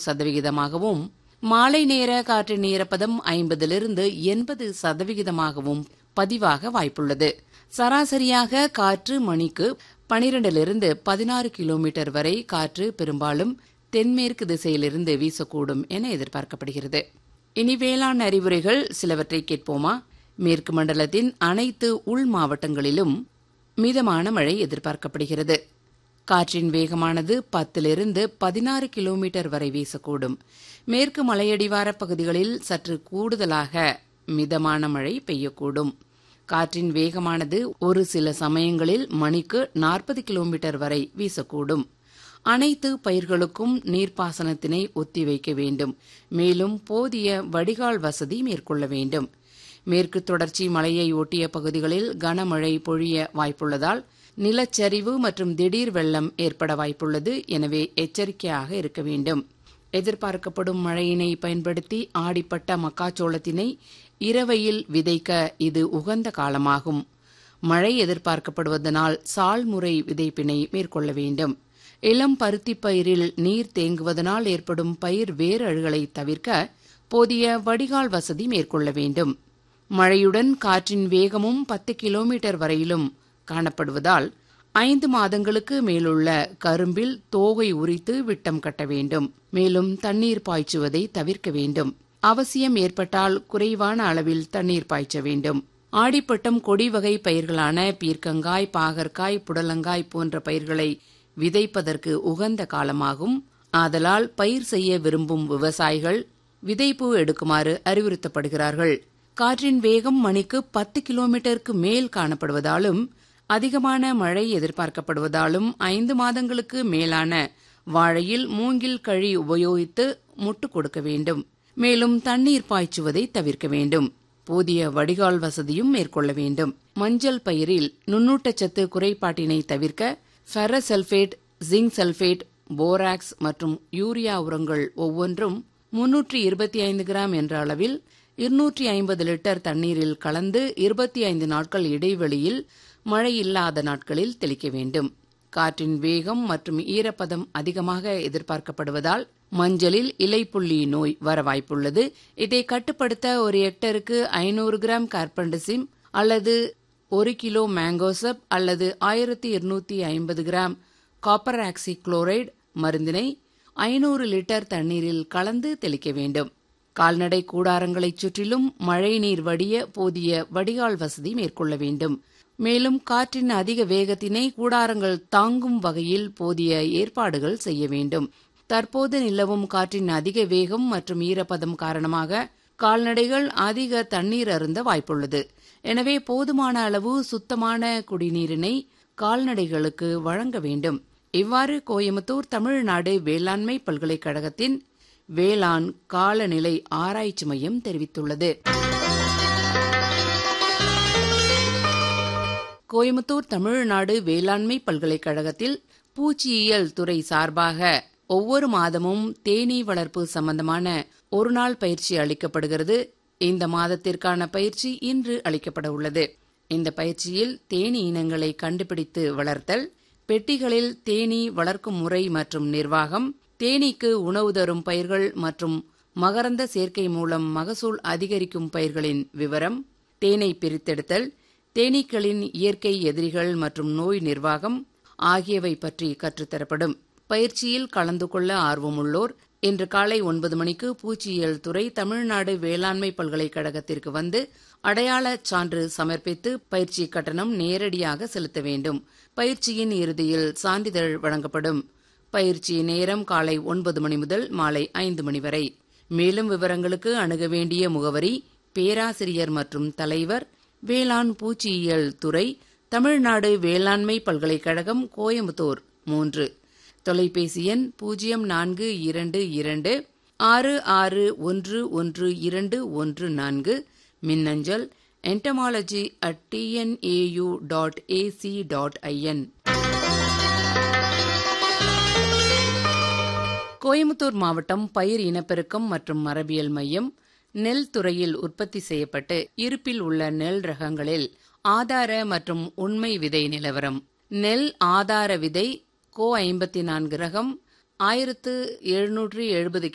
சதவிகிதமாகவும் மாலை நேர காற்றின் ஈரப்பதம் ஐம்பதிலிருந்து எண்பது சதவிகிதமாகவும் பதிவாக வாய்ப்புள்ளது சராசரியாக காற்று மணிக்கு பனிரெண்டிலிருந்து பதினாறு கிலோமீட்டர் வரை காற்று பெரும்பாலும் தென்மேற்கு திசையிலிருந்து வீசக்கூடும் என எதிர்பார்க்கப்படுகிறது இனி வேளாண் அறிவுரைகள் சிலவற்றை கேட்போமா மேற்கு மண்டலத்தின் அனைத்து உள் மாவட்டங்களிலும் மிதமான மழை எதிர்பார்க்கப்படுகிறது காற்றின் வேகமானது பத்திலிருந்து பதினாறு கிலோமீட்டர் வரை வீசக்கூடும் மேற்கு மலையடிவார பகுதிகளில் சற்று கூடுதலாக மிதமான மழை பெய்யக்கூடும் காற்றின் வேகமானது ஒரு சில சமயங்களில் மணிக்கு நாற்பது கிலோமீட்டர் வரை வீசக்கூடும் அனைத்து பயிர்களுக்கும் நீர்ப்பாசனத்தினை ஒத்திவைக்க வேண்டும் மேலும் போதிய வடிகால் வசதி மேற்கொள்ள வேண்டும் மேற்கு தொடர்ச்சி மலையை ஒட்டிய பகுதிகளில் கனமழை பொழிய வாய்ப்புள்ளதால் நிலச்சரிவு மற்றும் திடீர் வெள்ளம் ஏற்பட வாய்ப்புள்ளது எனவே எச்சரிக்கையாக இருக்க வேண்டும் எதிர்பார்க்கப்படும் மழையினை பயன்படுத்தி ஆடிப்பட்ட மக்காச்சோளத்தினை இரவையில் விதைக்க இது உகந்த காலமாகும் மழை எதிர்பார்க்கப்படுவதனால் சால்முறை விதைப்பினை மேற்கொள்ள வேண்டும் இளம் பருத்தி பயிரில் நீர் தேங்குவதனால் ஏற்படும் பயிர் வேரழுகளை தவிர்க்க போதிய வடிகால் வசதி மேற்கொள்ள வேண்டும் மழையுடன் காற்றின் வேகமும் பத்து கிலோமீட்டர் வரையிலும் காணப்படுவதால் ஐந்து மாதங்களுக்கு மேலுள்ள கரும்பில் தோகை உரித்து விட்டம் கட்ட வேண்டும் மேலும் தண்ணீர் பாய்ச்சுவதை தவிர்க்க வேண்டும் அவசியம் ஏற்பட்டால் குறைவான அளவில் தண்ணீர் பாய்ச்ச வேண்டும் ஆடிப்பட்டம் கொடி வகை பயிர்களான பீர்க்கங்காய் பாகற்காய் புடலங்காய் போன்ற பயிர்களை விதைப்பதற்கு உகந்த காலமாகும் ஆதலால் பயிர் செய்ய விரும்பும் விவசாயிகள் விதைப்பு எடுக்குமாறு அறிவுறுத்தப்படுகிறார்கள் காற்றின் வேகம் மணிக்கு பத்து கிலோமீட்டருக்கு மேல் காணப்படுவதாலும் அதிகமான மழை எதிர்பார்க்கப்படுவதாலும் ஐந்து மாதங்களுக்கு மேலான வாழையில் மூங்கில் கழி உபயோகித்து முட்டு கொடுக்க வேண்டும் மேலும் தண்ணீர் பாய்ச்சுவதை தவிர்க்க வேண்டும் போதிய வடிகால் வசதியும் மேற்கொள்ள வேண்டும் மஞ்சள் பயிரில் நுண்ணூட்டச்சத்து குறைபாட்டினை தவிர்க்க ஃபெரசல்ஃபேட் ஜிங்க் சல்ஃபேட் போராக்ஸ் மற்றும் யூரியா உரங்கள் ஒவ்வொன்றும் முன்னூற்றி இருபத்தி ஐந்து கிராம் என்ற அளவில் இருநூற்றி ஐம்பது லிட்டர் தண்ணீரில் கலந்து இருபத்தி ஐந்து நாட்கள் இடைவெளியில் மழை இல்லாத நாட்களில் தெளிக்க வேண்டும் காற்றின் வேகம் மற்றும் ஈரப்பதம் அதிகமாக எதிர்பார்க்கப்படுவதால் மஞ்சளில் இலைப்புள்ளி நோய் வர வாய்ப்புள்ளது இதை கட்டுப்படுத்த ஒரு ஹெக்டருக்கு ஐநூறு கிராம் கார்பன்டசிம் அல்லது ஒரு கிலோ மேங்கோசப் அல்லது ஆயிரத்தி இருநூத்தி ஐம்பது கிராம் காப்பர் ஆக்சி குளோரைடு மருந்தினை ஐநூறு லிட்டர் தண்ணீரில் கலந்து தெளிக்க வேண்டும் கால்நடை கூடாரங்களைச் சுற்றிலும் மழைநீர் வடிய போதிய வடிகால் வசதி மேற்கொள்ள வேண்டும் மேலும் காற்றின் அதிக வேகத்தினை கூடாரங்கள் தாங்கும் வகையில் போதிய ஏற்பாடுகள் செய்ய வேண்டும் தற்போது நிலவும் காற்றின் அதிக வேகம் மற்றும் ஈரப்பதம் காரணமாக கால்நடைகள் அதிக தண்ணீர் அருந்த வாய்ப்புள்ளது எனவே போதுமான அளவு சுத்தமான குடிநீரினை கால்நடைகளுக்கு வழங்க வேண்டும் இவ்வாறு கோயம்புத்தூர் தமிழ்நாடு வேளாண்மை பல்கலைக்கழகத்தின் வேளாண் காலநிலை ஆராய்ச்சி மையம் தெரிவித்துள்ளது கோயம்புத்தூர் தமிழ்நாடு வேளாண்மை பல்கலைக்கழகத்தில் பூச்சியியல் துறை சார்பாக ஒவ்வொரு மாதமும் தேனீ வளர்ப்பு சம்பந்தமான ஒருநாள் பயிற்சி அளிக்கப்படுகிறது இந்த மாதத்திற்கான பயிற்சி இன்று அளிக்கப்பட உள்ளது இந்த பயிற்சியில் தேனீ இனங்களை கண்டுபிடித்து வளர்த்தல் பெட்டிகளில் தேனீ வளர்க்கும் முறை மற்றும் நிர்வாகம் தேனீக்கு உணவு தரும் பயிர்கள் மற்றும் மகரந்த சேர்க்கை மூலம் மகசூல் அதிகரிக்கும் பயிர்களின் விவரம் தேனை பிரித்தெடுத்தல் தேனீக்களின் இயற்கை எதிரிகள் மற்றும் நோய் நிர்வாகம் ஆகியவை பற்றி கற்றுத்தரப்படும் பயிற்சியில் கலந்து கொள்ள ஆர்வமுள்ளோர் இன்று காலை ஒன்பது மணிக்கு பூச்சியியல் துறை தமிழ்நாடு வேளாண்மை பல்கலைக்கழகத்திற்கு வந்து அடையாளச் சான்று சமர்ப்பித்து பயிற்சி கட்டணம் நேரடியாக செலுத்த வேண்டும் பயிற்சியின் இறுதியில் சான்றிதழ் வழங்கப்படும் பயிற்சி நேரம் காலை ஒன்பது மணி முதல் மாலை ஐந்து மணி வரை மேலும் விவரங்களுக்கு அணுக வேண்டிய முகவரி பேராசிரியர் மற்றும் தலைவர் வேளாண் பூச்சியியல் துறை தமிழ்நாடு வேளாண்மை பல்கலைக்கழகம் கோயம்புத்தூர் மூன்று தொலைபேசி எண் பூஜ்ஜியம் நான்கு இரண்டு இரண்டு ஆறு ஆறு ஒன்று ஒன்று இரண்டு ஒன்று நான்கு மின்னஞ்சல் entomology at TNAU dot AC dot IN Coimbatore மாவட்டம் பயிர் இனப்பெருக்கம் மற்றும் மரபியல் மையம் நெல் துறையில் உற்பத்தி செய்யப்பட்டு இருப்பில் உள்ள நெல் ரகங்களில் ஆதார மற்றும் உண்மை விதை நிலவரம் நெல் ஆதார விதை கோ ஐம்பத்தி நான்கு ரகம் ஆயிரத்து எழுநூற்று எழுபது